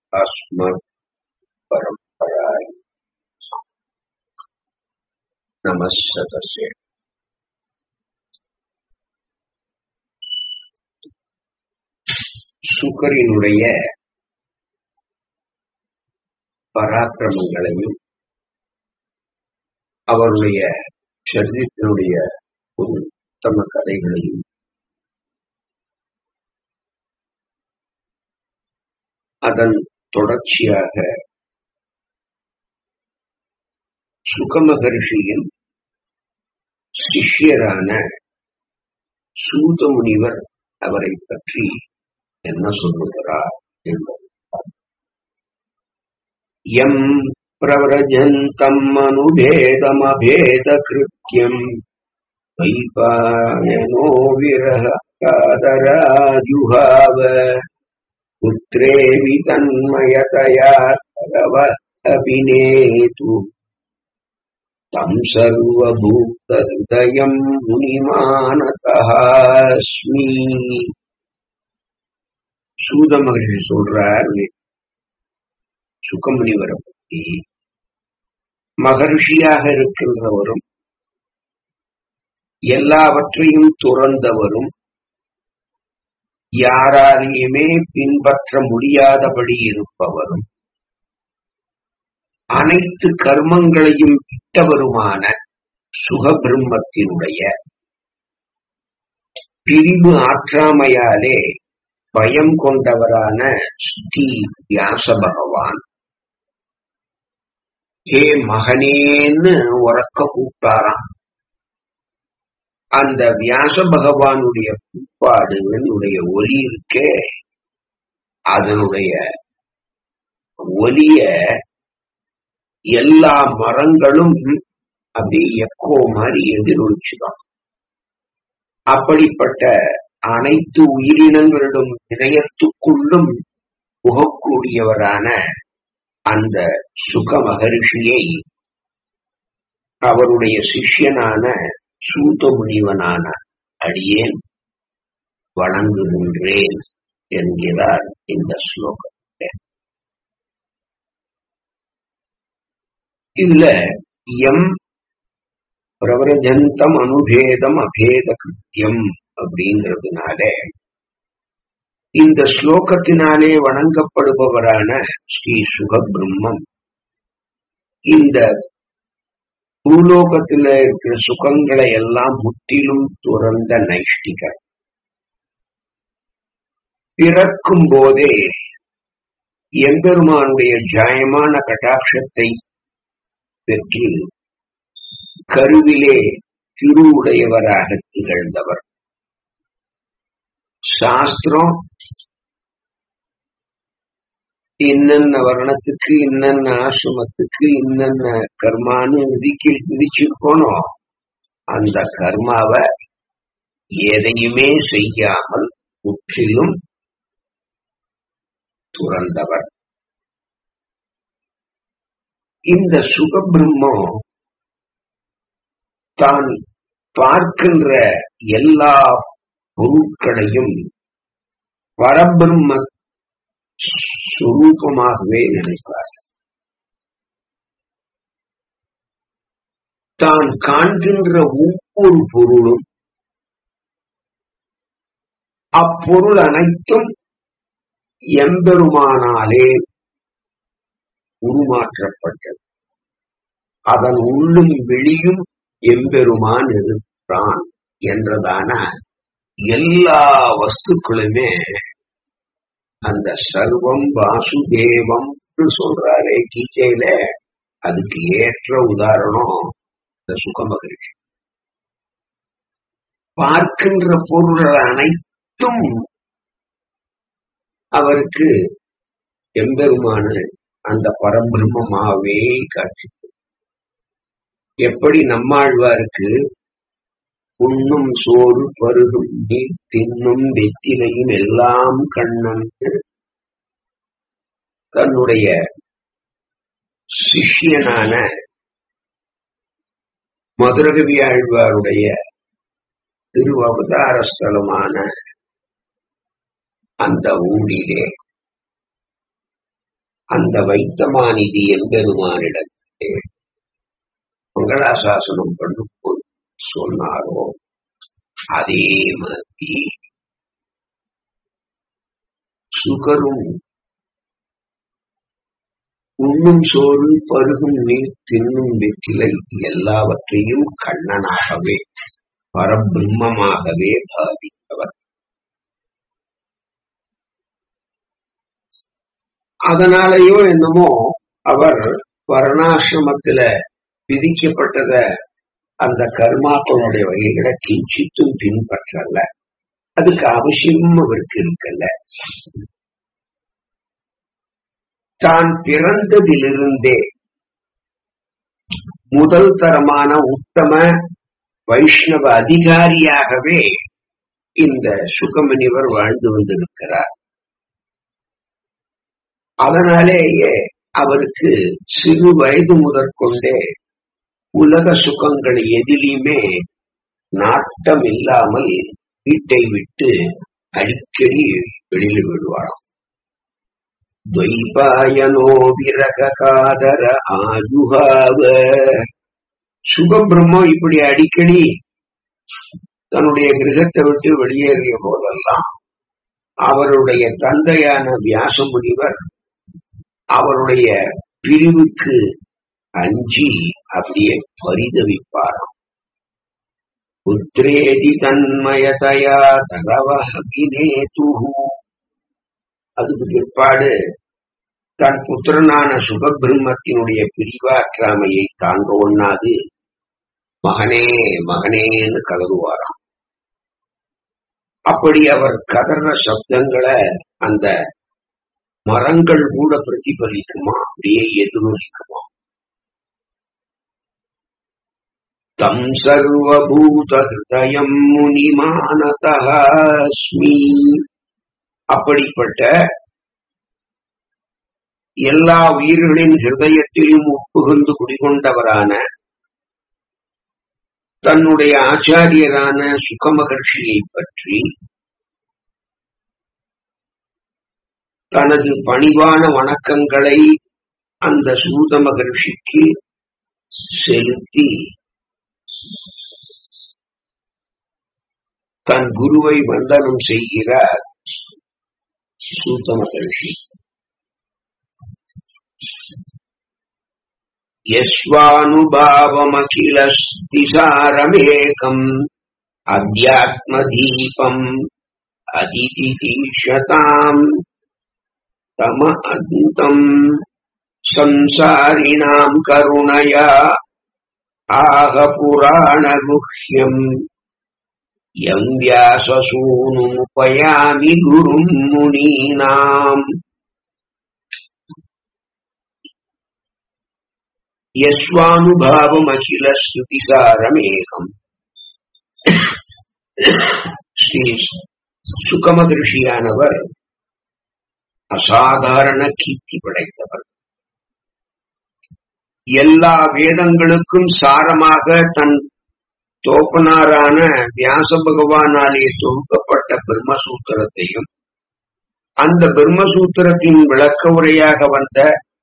अस्मत् परम्पराय नमः सदस्य சுகரினுடைய பராக்கிரமங்களையும் அவருடைய சரித்தினுடைய ஒரு உத்தம கதைகளையும் அதன் தொடர்ச்சியாக சுகமகர்ஷியின் சிஷ்யரான சூத முனிவர் அவரை பற்றி என்ன சொல்லுகிறார் என்பது எம் பிரவரஜந்தம் அனுபேதமபேத கிருத்தியம் வைபாயனோ விரக காதராஜுஹாவ पुत्रेऽपि तन्मयतया भगव अभिनेतु तं सर्वभूतहृदयं முனிமானதः अस्मि சூத மகர்ஷி சொல்றார் சுகமுனிவரை பத்தி மகர்ஷியாக இருக்கின்றவரும் எல்லாவற்றையும் துறந்தவரும் யாராலையுமே பின்பற்ற முடியாதபடி இருப்பவரும் அனைத்து கர்மங்களையும் விட்டவருமான சுகபிரம்மத்தினுடைய பிரிவு ஆற்றாமையாலே பயம் கொண்டவரான ஸ்ரீ வியாச பகவான் ஹே மகனேன்னு உறக்க கூப்பிட்டாராம் அந்த வியாச பகவானுடைய கூப்பாடுகளுடைய ஒலி இருக்கே அதனுடைய ஒலிய எல்லா மரங்களும் அப்படி எக்கோ மாதிரி எதிரொலிச்சுதான் அப்படிப்பட்ட அனைத்து உயிரினங்களிடம் இதயத்துக்குள்ளும் புகக்கூடியவரான அந்த சுக மகரிஷியை அவருடைய சிஷ்யனான சூத முனிவனான அடியேன் வணங்குகின்றேன் என்கிறார் இந்த ஸ்லோகத்தில் இதுல எம் பிரவரஜந்தம் அனுபேதம் அபேத கிருத்தியம் அப்படிங்கிறதுனால இந்த ஸ்லோகத்தினாலே வணங்கப்படுபவரான ஸ்ரீ சுகபிரம்மம் இந்த பூலோகத்துல இருக்கிற சுகங்களை எல்லாம் முற்றிலும் துறந்த நைஷ்டிகர் பிறக்கும் போதே எம்பெருமானுடைய ஜாயமான கட்டாட்சத்தை பெற்று கருவிலே திருவுடையவராக திகழ்ந்தவர் சாஸ்திரம் இன்னென்ன வர்ணத்துக்கு இன்னென்ன ஆசிரமத்துக்கு இன்னென்ன கர்மான்னு விதிக்கு விதிச்சிருக்கணும் அந்த கர்மாவை எதையுமே செய்யாமல் முற்றிலும் துறந்தவர் இந்த சுகபிரம்மம் தான் பார்க்கின்ற எல்லா பொருட்களையும் பரபிரம்ம சுரூபமாகவே நினைப்பார் தான் காண்கின்ற ஒவ்வொரு பொருளும் அப்பொருள் அனைத்தும் எம்பெருமானாலே உருமாற்றப்பட்டது அதன் உள்ளும் வெளியும் எம்பெருமான் இருக்கிறான் என்றதான எல்லா வஸ்துக்களுமே அந்த சர்வம் வாசுதேவம் சொல்றாரே கீச்சையில அதுக்கு ஏற்ற உதாரணம் இந்த சுகமகிழ்ச்சி பார்க்கின்ற பொருள்கள் அனைத்தும் அவருக்கு எம்பெருமான அந்த பரபிரம்மமாவே காட்சி எப்படி நம்மாழ்வாருக்கு உண்ணும் சோறு பருகும் நீர் தின்னும் வெத்திலையும் எல்லாம் கண்ணன் தன்னுடைய சிஷ்யனான மதுரகவி ஆழ்வாருடைய திருவவதார ஸ்தலமான அந்த ஊரிலே அந்த வைத்தமானிதி எம்பெருமானிடத்திலே மங்களாசாசனம் பண்ணும்போது சொன்னாரோ அதே மாதிரி சுகரும் உண்ணும் சோறு பருகும் நீர் தின்னும் வெற்றிலை எல்லாவற்றையும் கண்ணனாகவே பரபிரம்மமாகவே பாவித்தவர் அதனாலேயோ என்னமோ அவர் வர்ணாசிரமத்துல விதிக்கப்பட்டத அந்த கர்மாக்களுடைய வகைகளை கிஞ்சித்தும் பின்பற்றல அதுக்கு அவசியமும் அவருக்கு இருக்கல்ல தான் பிறந்ததிலிருந்தே முதல் தரமான உத்தம வைஷ்ணவ அதிகாரியாகவே இந்த சுகமுனிவர் வாழ்ந்து வந்திருக்கிறார் அதனாலேயே அவருக்கு சிறு வயது முதற்கொண்டே உலக சுகங்கள் எதிலுமே நாட்டம் இல்லாமல் வீட்டை விட்டு அடிக்கடி வெளியில் விடுவாராம் துவைபாயனோ விரக காதர ஆயுகாவ சுகபிரம்மம் இப்படி அடிக்கடி தன்னுடைய கிரகத்தை விட்டு வெளியேறிய போதெல்லாம் அவருடைய தந்தையான வியாச முனிவர் அவருடைய பிரிவுக்கு அஞ்சி அப்படியே பரிதவிப்பாராம் புத்திரேதி தன்மயதயா தரவகினேது அதுக்கு பிற்பாடு தன் புத்திரனான சுகபிரம்மத்தினுடைய பிரிவாற்றாமையை தாங்க ஒண்ணாது மகனே மகனேன்னு கதறுவாராம் அப்படி அவர் கதற சப்தங்களை அந்த மரங்கள் கூட பிரதிபலிக்குமா அப்படியே எதிரொலிக்குமா தம் சர்வபூத ஹிருதயம் முனிமானதஸ்மி அப்படிப்பட்ட எல்லா உயிர்களின் ஹிருதயத்திலும் உட்புகுந்து குடிகொண்டவரான தன்னுடைய ஆச்சாரியரான சுகமகர்ஷியை பற்றி தனது பணிவான வணக்கங்களை அந்த சூத மகர்ஷிக்கு செலுத்தி தன் குருவை வந்தனம் செய்கிறார் சூத மகர்ஷி யஸ்வானுபாவமகிலஸ்திசாரமேகம் அத்தியாத்மதீபம் அதிதிதீஷதாம் தம அந்தம் संसारिणाम् करुणया आह पुराणगुह्यम् यम् व्याससूनुमुपयामि गुरुम् मुनीनाम् யஸ்வானுபாவமகிலஸ்ருதிசாரமேகம் ஸ்ரீ சுகமகிருஷியானவர் அசாதாரண கீர்த்தி படைத்தவர் எல்லா வேதங்களுக்கும் சாரமாக தன் தோப்பனாரான வியாச பகவானாலே தொகுக்கப்பட்ட பிரம்மசூத்திரத்தையும் அந்த பிரம்மசூத்திரத்தின் விளக்க உரையாக வந்த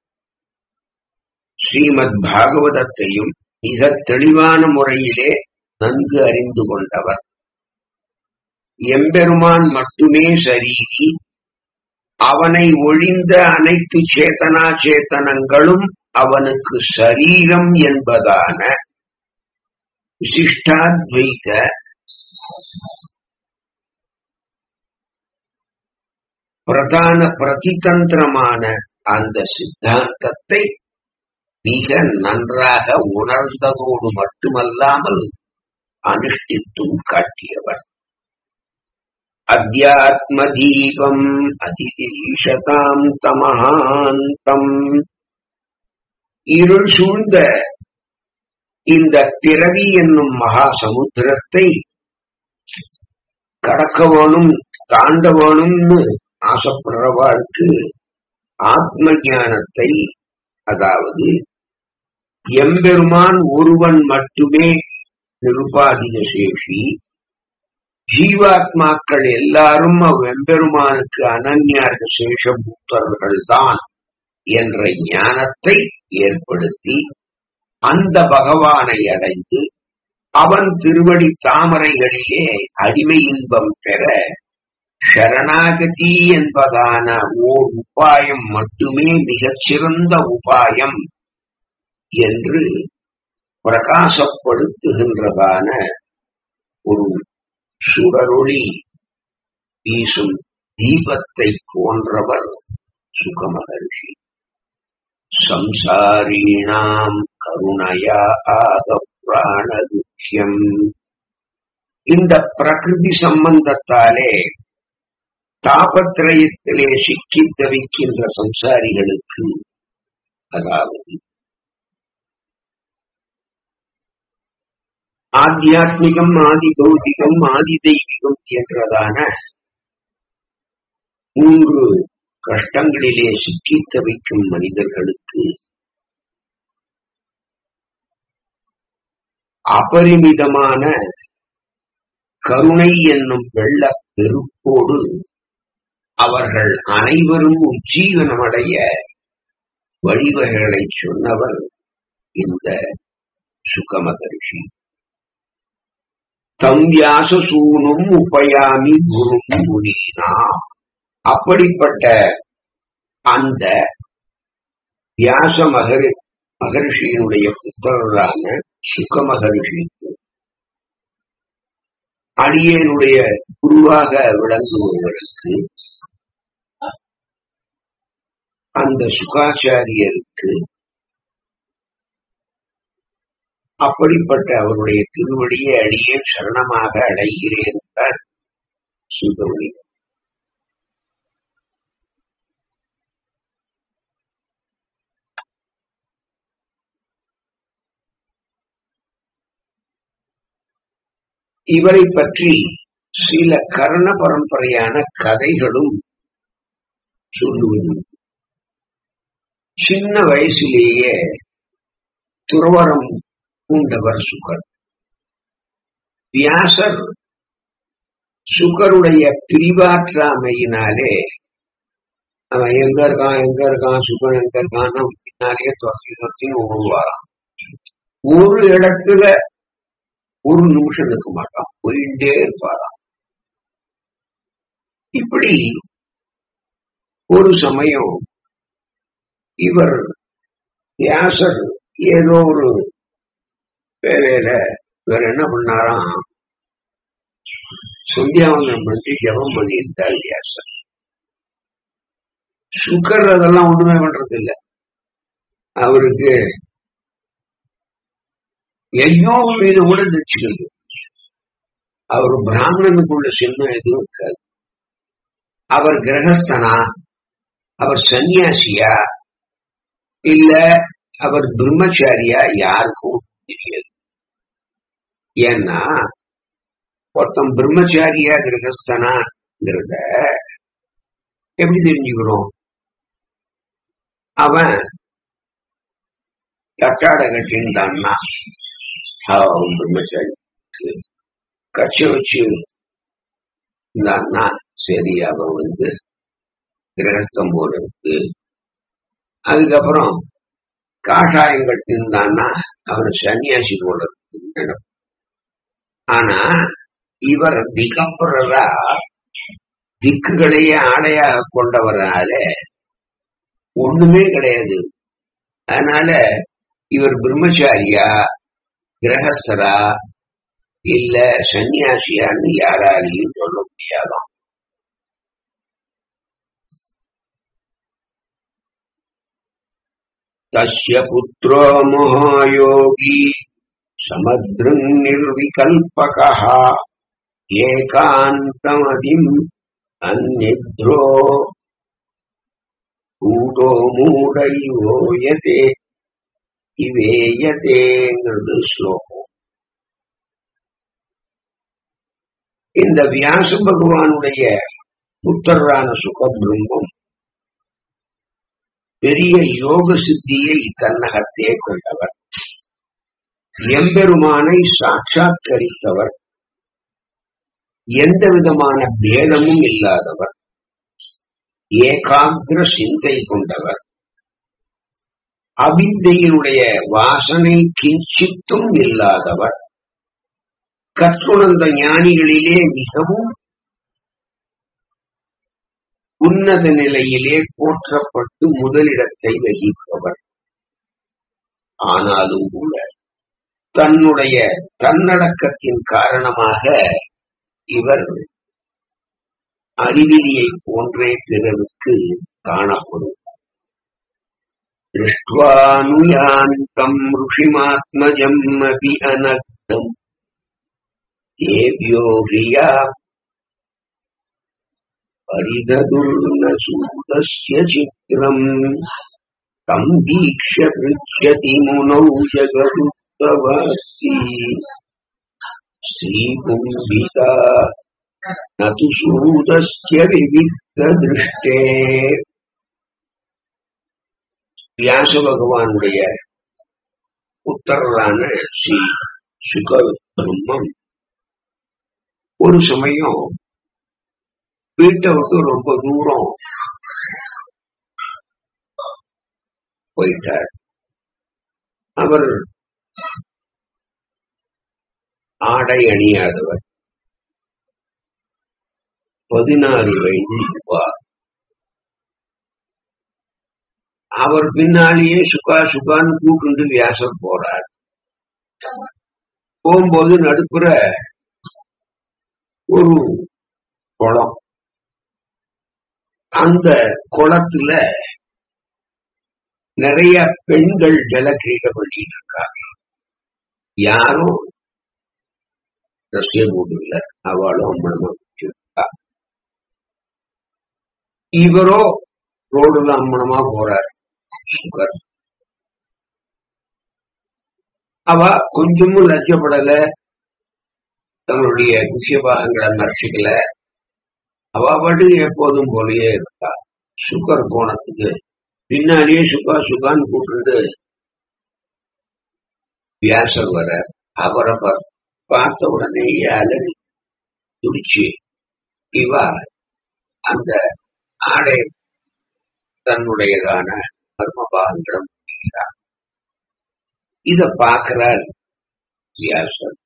ஸ்ரீமத் பாகவதத்தையும் மிக தெளிவான முறையிலே நன்கு அறிந்து கொண்டவர் எம்பெருமான் மட்டுமே சரீரி அவனை ஒழிந்த அனைத்து சேதனா சேத்தனங்களும் அவனுக்கு சரீரம் என்பதான விசிஷ்டாத்வைத பிரதான பிரதிதந்திரமான அந்த சித்தாந்தத்தை மிக நன்றாக உணர்ந்ததோடு மட்டுமல்லாமல் அனுஷ்டித்தும் காட்டியவர் அத்தியாத்ம தீபம் அதிதீஷதாம் தமஹாந்தம் இருள் சூழ்ந்த இந்த பிறவி என்னும் மகா சமுத்திரத்தை கடக்க வேணும் தாண்ட வேணும்னு ஆசைப்படுறவாளுக்கு ஆத்ம ஞானத்தை அதாவது எம்பெருமான் ஒருவன் மட்டுமே நிருபாதிக சேஷி ஜீவாத்மாக்கள் எல்லாரும் அவ்வெம்பெருமானுக்கு அனன்யார்க சேஷ பூத்தர்கள் தான் என்ற ஞானத்தை ஏற்படுத்தி அந்த பகவானை அடைந்து அவன் திருவடி தாமரைகளிலே அடிமை இன்பம் பெற சரணாகதி என்பதான ஓர் உபாயம் மட்டுமே மிகச் சிறந்த உபாயம் என்று பிரகாசப்படுத்துகின்றதான ஒரு சுடரொளி வீசும் தீபத்தை போன்றவர் சுகமகர்ஷி சம்சாரீணாம் கருணையா ஆக பிராணதுக்கியம் இந்த பிரகிருதி சம்பந்தத்தாலே தாபத்திரயத்திலே சிக்கி தவிக்கின்ற சம்சாரிகளுக்கு அதாவது ஆத்தியாத்மிகம் ஆதி பௌதிகம் ஆதி தெய்வீகம் என்றதான மூன்று கஷ்டங்களிலே சிக்கி தவிக்கும் மனிதர்களுக்கு அபரிமிதமான கருணை என்னும் வெள்ள பெருப்போடு அவர்கள் அனைவரும் உஜ்ஜீவனமடைய வழிவகைகளை சொன்னவர் இந்த சுகமகர்ஷி தம் வியாசசூனும் உபயாமி குரும் முனீனா அப்படிப்பட்ட அந்த வியாச மகரி மகர்ஷியினுடைய புத்தரான சுக மகர்ஷிக்கு அடியனுடைய குருவாக விளங்குபவருக்கு அந்த சுகாச்சாரியருக்கு அப்படிப்பட்ட அவருடைய திருவடியை அடியே சரணமாக அடைகிறேன் என்றார் சுகமணி இவரை பற்றி சில கர்ண பரம்பரையான கதைகளும் சொல்லுவது சின்ன வயசிலேயே துறவரம் பூண்டவர் சுகர் வியாசர் சுகருடைய பிரிவாற்றாமையினாலே அவன் எங்க இருக்கான் எங்க இருக்கான் சுகன் எங்க இருக்கான் பின்னாலேயே துரத்தி துரத்தி ஓடுவாராம் ஒரு இடத்துல ஒரு நிமிஷம் இருக்க மாட்டான் போயிட்டே இருப்பாராம் இப்படி ஒரு சமயம் இவர் வியாசர் ஏதோ ஒரு வேலையில வேற என்ன பண்ணாராம் சந்தியாவந்தம் பண்ணி ஜபம் பண்ணியிருந்தார் வியாசர் சுக்கர் அதெல்லாம் ஒண்ணுமே பண்றது இல்ல அவருக்கு யஜ்ஞம் மீது கூட தச்சுக்கிறது அவர் பிராமணனுக்குள்ள சின்னம் எதுவும் இருக்காது அவர் கிரகஸ்தனா அவர் சன்னியாசியா இல்ல அவர் பிரம்மச்சாரியா யாருக்கும் தெரியாது ஏன்னா ஒருத்தன் பிரம்மச்சாரியா கிரகஸ்தனாங்கிறத எப்படி தெரிஞ்சுக்கிறோம் அவன் தட்டாட கட்டின்றான்னா அவன் பிரம்மச்சாரி கட்சி வச்சு இருந்தான்னா சரி அவன் வந்து கிரகஸ்தம் போல இருக்கு அதுக்கப்புறம் காஷாயம் கட்டிருந்தான்னா அவன் சன்னியாசி போல இருக்கு ஆனா இவர் திகம்பரரா திக்குகளையே ஆடையாக கொண்டவரால ஒண்ணுமே கிடையாது அதனால இவர் பிரம்மச்சாரியா கிரகஸ்தரா இல்ல சன்னியாசியான்னு யாராலையும் சொல்ல முடியாதாம் தஸ்ய புத்திரோ மகாயோகி சமத்ருங் நிர்விகல்பகா ஏகாந்தமதிம் அந்நித்ரோ கூடோ மூட இவோயதே இவேயதேங்கிறது ஸ்லோகம் இந்த வியாச பகவானுடைய புத்தரான சுகபிரம்மம் பெரிய யோக சித்தியை தன்னகத்தே கொண்டவர் எம்பெருமானை சாட்சாத்கரித்தவர் எந்த விதமான பேதமும் இல்லாதவர் ஏகாகிர சிந்தை கொண்டவர் அவித்தையினுடைய வாசனை கிஞ்சித்தும் இல்லாதவர் கற்றுணர்ந்த ஞானிகளிலே மிகவும் உன்னத நிலையிலே போற்றப்பட்டு முதலிடத்தை வகிப்பவர் ஆனாலும் கூட தன்னுடைய தன்னடக்கத்தின் காரணமாக இவர் அறிவிலியை போன்றே பிறருக்கு காணப்படும் திருஷ்டுவானுயாந்தம் ருஷிமாத்மஜம் அபி அனக்தம் தேவ்யோ ஹியா परिददुर्नसूतस्य चित्रम् तम् वीक्ष्य पृच्छति मुनौ जगरुत्तवासी श्रीकुम्भिता न तु सूतस्य विविक्तदृष्टे வியாச பகவானுடைய புத்தரான ஸ்ரீ சுக பிரம்மம் ஒரு சமயம் வீட்டை விட்டு ரொம்ப தூரம் போயிட்டார் அவர் ஆடை அணியாதவர் பதினாறு வயது இருப்பார் அவர் பின்னாலேயே சுகா சுகான்னு கூட்டு வியாசர் போறார் போகும்போது நடுப்புற ஒரு குளம் அந்த குளத்துல நிறைய பெண்கள் ஜலக்கிரீடம் பண்ணிட்டு இருக்காங்க யாரும் ரஷ்ய இல்ல அவளும் அம்மனமா இருக்கா இவரோ ரோடுல அம்மனமா போறார் சுகர் அவ கொஞ்சமும் லட்சப்படல தங்களுடைய விஷயபாகங்களை மறைச்சிக்கல அவ பாட்டு எப்போதும் போலயே இருக்கா சுகர் போனதுக்கு பின்னாடியே சுகா சுகான்னு கூப்பிட்டு வியாசர் வர அவரை பார்த்த உடனே அலறி துடிச்சு இவ அந்த ஆடை தன்னுடையதான மர்மபாகங்களும் இத பாக்குறார் வியாசர்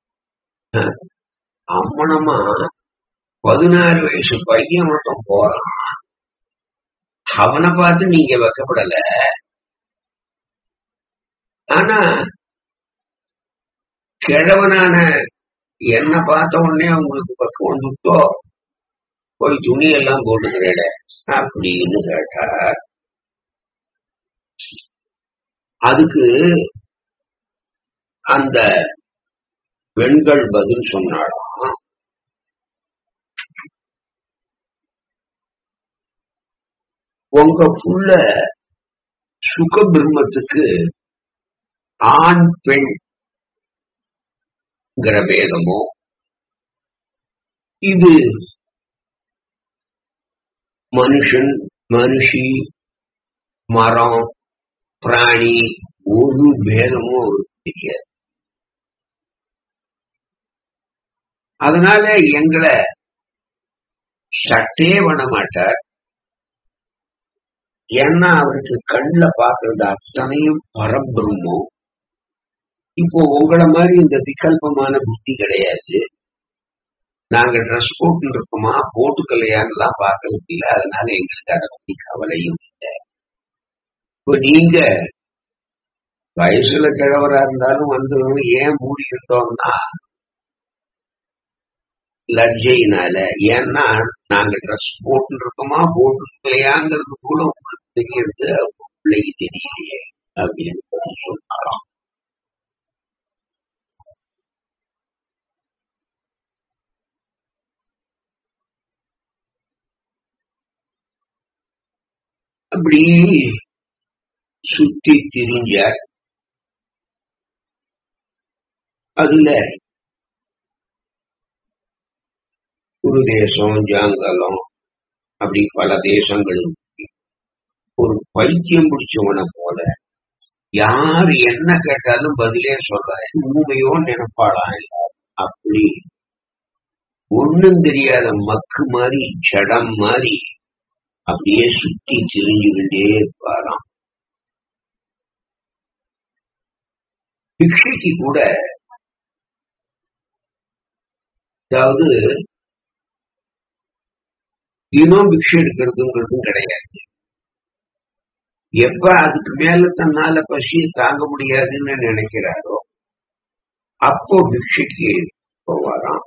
அம்மனமா பதினாறு வயசு பையன் மட்டும் போறான் அவனை பார்த்து நீங்க வைக்கப்படல ஆனா கிழவனான என்ன பார்த்த உடனே அவங்களுக்கு பக்கம் வந்துட்டோ போய் துணி எல்லாம் போட்டுக்கிறேட அப்படின்னு கேட்டார் அதுக்கு அந்த பெண்கள் பதில் சொன்னாலாம் உங்க புள்ள சுக பிரம்மத்துக்கு ஆண் பெண் பேதமோ இது மனுஷன் மனுஷி மரம் பிராணி ஒரு பேதமும் அவருக்கு தெரியாது அதனால எங்களை சட்டே பண்ண மாட்டார் ஏன்னா அவருக்கு கண்ணுல பாக்குறது அத்தனையும் பரபிரம்மம் இப்போ உங்களை மாதிரி இந்த விகல்பமான புத்தி கிடையாது நாங்க ட்ரெஸ் போட்டு இருக்கோமா போட்டுக்கலையான்லாம் பார்க்கறது இல்லை அதனால எங்களுக்கு அதை பத்தி கவலையும் இல்லை இப்போ நீங்க வயசுல கிழவரா இருந்தாலும் வந்து ஏன் மூடிக்கிட்டோம்னா லஜ்ஜையினால ஏன்னா நாங்க ட்ரெஸ் போட்டு இருக்கோமா போட்டுக்கலையாங்கிறது கூட உங்களுக்கு தெரியறது பிள்ளைக்கு தெரியலையே அப்படின்னு சொன்னாலும் அப்படி சுத்தி திரிஞ்சார் அதுல ஒரு தேசம் ஜாங்கலம் அப்படி பல தேசங்கள் ஒரு பைத்தியம் பிடிச்சவனை போல யார் என்ன கேட்டாலும் பதிலே சொல்ற உண்மையோ நினைப்பாளா இல்ல அப்படி ஒண்ணும் தெரியாத மக்கு மாதிரி ஜடம் மாதிரி அப்படியே சுத்தி திரிஞ்சுக்கிட்டே இருப்பாராம் பிக்ஷைக்கு கூட அதாவது தினம் பிக்ஷை எடுக்கிறதுங்கிறதும் கிடையாது எப்ப அதுக்கு மேல தன்னால பசியை தாங்க முடியாதுன்னு நினைக்கிறாரோ அப்போ பிக்ஷைக்கு போவாராம்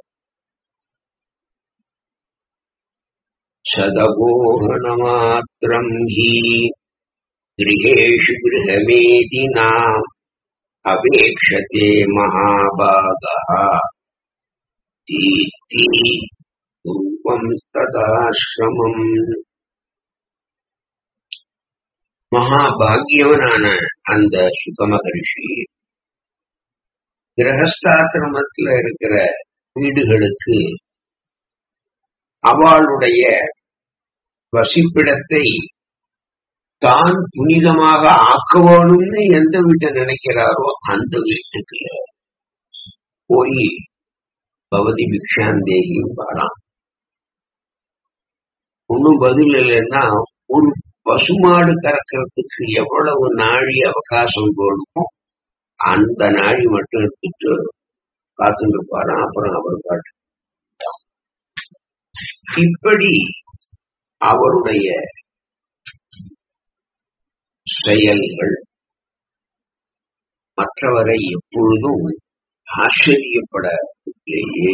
சதகோகணமாத்திரம் ஹி கிரகேஷு கிரகமேதினாம் அபேக்ஷதே மகாபாகா தீத்தி ரூபம் ததாசிரமம் மகாபாகியவனான அந்த சுக மகரிஷி கிரகஸ்தாசிரமத்துல இருக்கிற வீடுகளுக்கு அவளுடைய வசிப்பிடத்தை தான் புனிதமாக ஆக்க வேணும்னு எந்த வீட்டை நினைக்கிறாரோ அந்த வீட்டுக்கு போய் பவதி பிக்ஷாந்தேகியும் பாடாம் ஒன்னும் பதில் இல்லைன்னா ஒரு பசுமாடு கறக்கிறதுக்கு எவ்வளவு நாழி அவகாசம் வேணுமோ அந்த நாழி மட்டும் எடுத்துட்டு காத்துட்டு இருப்பாராம் அப்புறம் அவர் பாட்டு இப்படி அவருடைய செயல்கள் மற்றவரை எப்பொழுதும் ஆச்சரியப்படலேயே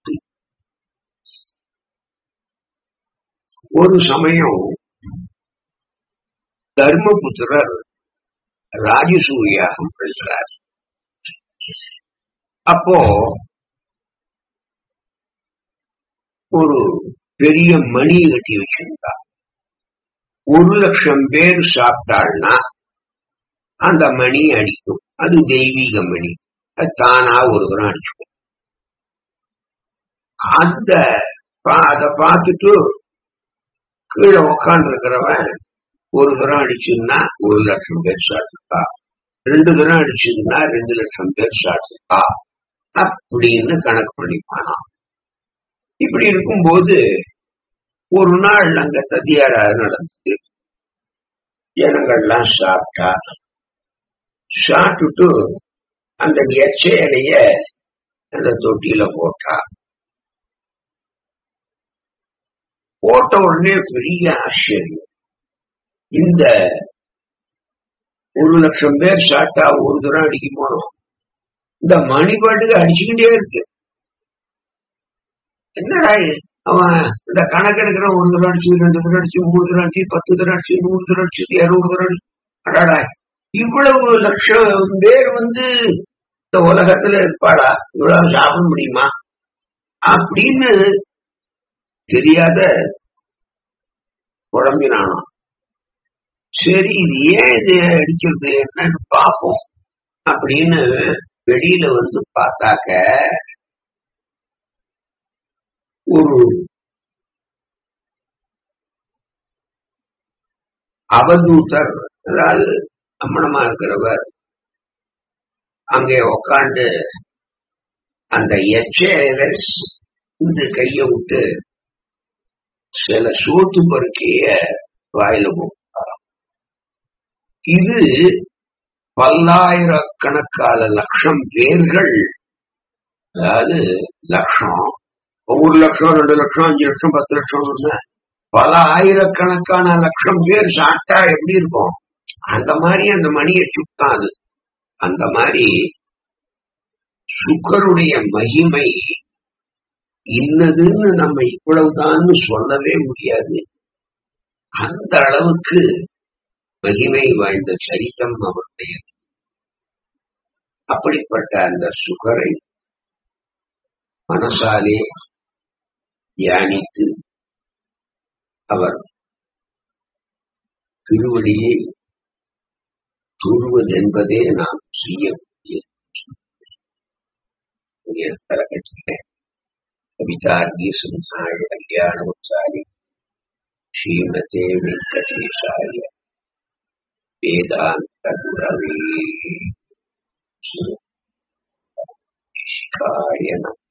ஒரு சமயம் தர்மபுத்திரர் ராஜசூயாகம் எழுதுறார் அப்போ ஒரு பெரிய மணி கட்டி வச்சிருந்தா ஒரு லட்சம் பேர் சாப்பிட்டாள்னா அந்த மணி அடிக்கும் அது தெய்வீக மணி அது தானா ஒரு தரம் அடிச்சுக்கும் அந்த அதை பார்த்துட்டு கீழே உக்காந்து இருக்கிறவன் ஒரு தரம் அடிச்சுன்னா ஒரு லட்சம் பேர் சாப்பிட்டுருக்கா ரெண்டு தரம் அடிச்சதுன்னா ரெண்டு லட்சம் பேர் சாப்பிட்டுருக்கா அப்படின்னு கணக்கு பண்ணிப்பானா இப்படி இருக்கும்போது ஒரு நாள் அங்க ததியாரா நடந்தது ஜனங்கள்லாம் சாப்பிட்டா சாப்பிட்டுட்டு அந்த எச்சையிலைய அந்த தொட்டியில போட்டா போட்ட உடனே பெரிய ஆச்சரியம் இந்த ஒரு லட்சம் பேர் சாப்பிட்டா ஒரு தூரம் அடிக்க போனோம் இந்த மணிப்பாட்டுக்கு அடிச்சுக்கிட்டே இருக்கு என்னடா அவன் இந்த கணக்கெடுக்கிற ஒரு தடவை அடிச்சு ரெண்டு தடவை அடிச்சு மூணு தடவை அடிச்சு பத்து தடவை அடிச்சு நூறு தடவை அடிச்சு இருநூறு தடவை அடிச்சு அடாடா இவ்வளவு லட்சம் பேர் வந்து இந்த உலகத்துல இருப்பாடா இவ்வளவு சாப்பிட முடியுமா அப்படின்னு தெரியாத குழம்பினானோ சரி இது ஏன் இது அடிக்கிறது என்னன்னு பார்ப்போம் அப்படின்னு வெளியில வந்து பார்த்தாக்க ஒரு அவதூதர் அதாவது அம்மனமா இருக்கிறவர் அங்கே உக்காண்டு அந்த எச்சையில இந்த கைய விட்டு சில சோத்து பருக்கைய வாயில போட்டாராம் இது பல்லாயிரக்கணக்கான லட்சம் பேர்கள் அதாவது லட்சம் ஒரு லட்சம் ரெண்டு லட்சம் அஞ்சு லட்சம் பத்து லட்சம் பல ஆயிரக்கணக்கான லட்சம் பேர் சாப்பிட்டா எப்படி இருக்கும் அந்த மாதிரி அந்த மணியை சுட்டான் அது அந்த மாதிரி சுக்கருடைய மகிமை இன்னதுன்னு நம்ம இவ்வளவுதான்னு சொல்லவே முடியாது அந்த அளவுக்கு மகிமை வாய்ந்த சரித்தம் அவருடைய அப்படிப்பட்ட அந்த சுகரை மனசாலே தியானித்து அவர் திருவடியை தூர்வதென்பதே நாம் செய்யக்கூடிய கவிதார்கி சிம்ஹாய கல்யாணோத்சாரி ஸ்ரீமதே வெங்கடேசாய வேதாந்த குரவே சிகாய நம